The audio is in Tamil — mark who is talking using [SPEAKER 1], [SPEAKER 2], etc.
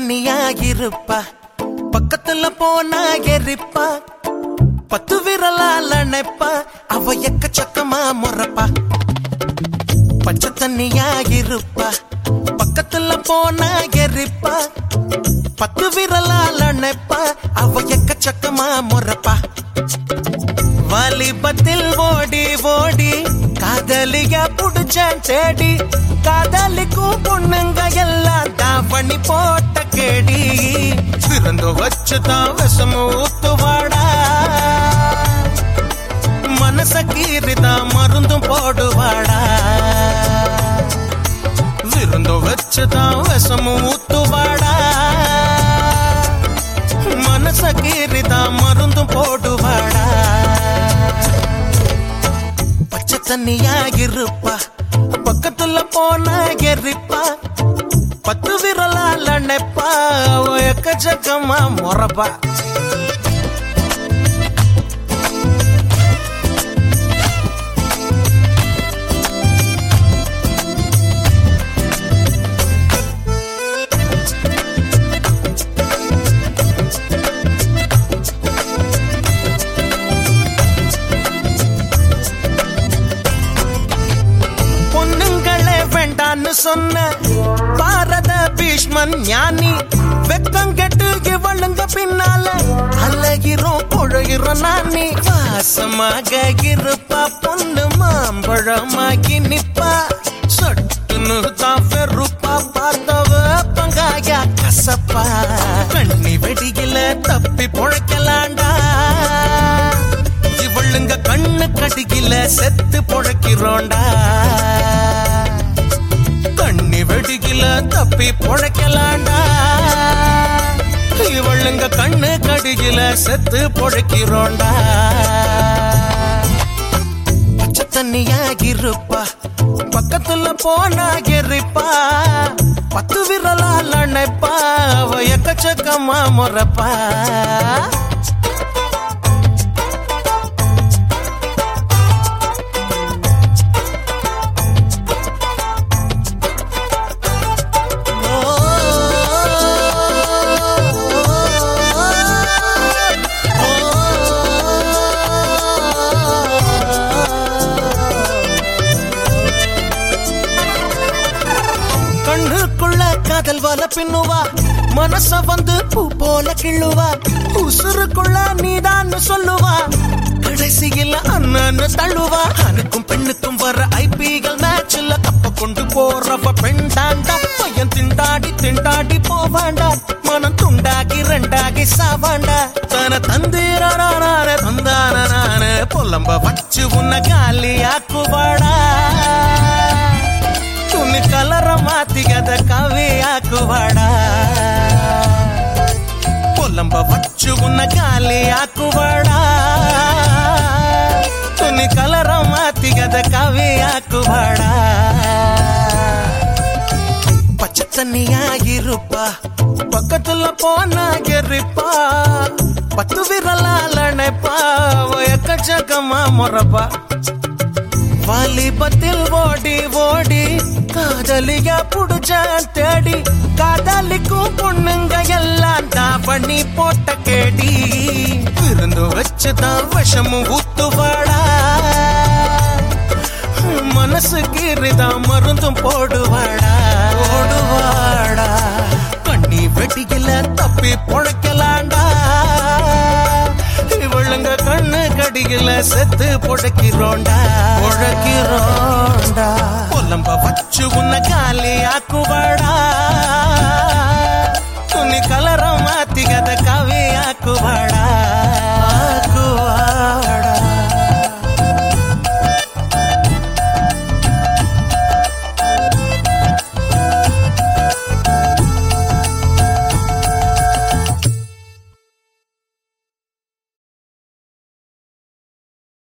[SPEAKER 1] தண்ணியா இருப்பா பக்கத்துல போனா எரிப்பா பத்து விரலால நெப்பா அவ எக்கச்சக்கமா முறப்பா பச்சை தண்ணியா இருப்பா பக்கத்துல போனா எரிப்பா பத்து விரலால நெப்பா அவ எக்கச்சக்கமா முறப்பா வாலிபத்தில் ஓடி ஓடி காதலிய புடிச்சான் தேடி காதலிக்கும் பொண்ணுங்க எல்லாம் தாவணி போட்ட கேடி திறந்து வச்சுதான் விஷம ஊத்துவாடா மனச கீறிதான் மருந்தும் போடுவாடா விருந்து வச்சுதான் விஷமும் ஊத்துவாடா மனச கீறிதான் மருந்தும் போடுவாடா பச்சை தண்ணியா இருப்பா பக்கத்துல போனா எரிப்பா பத்து விரலால நெப்பா அவ எக்கச்சக்கமா முறப்பா பொண்ணுங்களே வேண்டான்னு சொன்ன பாரத பீஷ்மன் ஞானி வெக்கம் கெட்டு இவளுங்க பின்னால அழகிறோம் பொழைகிறோம் நானி வாசமாக இருப்பா பொண்ணு மாம்பழமாகி நிப்பா சொட்டுன்னு தான் வெறுப்பா பார்த்தவ பங்காயா கசப்பா கண்ணி வெடியில தப்பி பொழைக்கலாண்டா இவளுங்க கண்ணு கடிகில செத்து பொழைக்கிறோண்டா கண்ணி வெடிகில தப்பி பொழைக்கலாண்டா இவளுங்க கண்ணு கடிகில செத்து பொழைக்கிறோண்டா பச்சை தண்ணியா இருப்பா பக்கத்துல போனா எரிப்பா பத்து விரலால் அணைப்பா அவ எக்கச்சக்கமா முறப்பா கண்ணுக்குள்ள காதல் வல பின்னுவா மனச வந்து பூ போல கிள்ளுவா உசுருக்குள்ள நீதான்னு சொல்லுவா கடைசியில் அண்ணன்னு தள்ளுவா அனுக்கும் பெண்ணுக்கும் வர ஐபிஎல் மேட்ச்ல கப்ப கொண்டு போறவ பெண் தாண்டா பையன் திண்டாடி திண்டாடி போவாண்டா மனம் துண்டாகி ரெண்டாகி சாவாண்டா தன தந்திரான தந்தான நானு புலம்ப வச்சு உன்னை காலியாக்குவாடா துணி கலர மாத்திகத கவியாக்குவாடா பொலம்ப வச்சு உன்ன காலி ஆக்குவாடா துணி கலர மாத்திகத கவியாக்குவாடா பச்சை தண்ணியா இருப்பா பக்கத்துல போனா எரிப்பா பத்து விரலால் அணைப்பா எக்கச்சக்கமா முறப்பா வாலிபத்தில் ஓடி ஓடி காதலியா புடிச்சான் தேடி காதலிக்கும் பொண்ணுங்க எல்லாம் தாவணி போட்ட கேடி விருந்து வச்சுதான் விஷமும் ஊத்துவாடா மனசு கீறிதான் மருந்தும் போடுவாடா போடுவாடா கண்ணி வெடிக்கல தப்பி பொழைக்கலாண்டா இவளுங்க கண்ணு கடியில செத்து பொழைக்கிறோண்டா பொழைக்கிறோண்டா புலம்ப வச்சு உன்னை காலி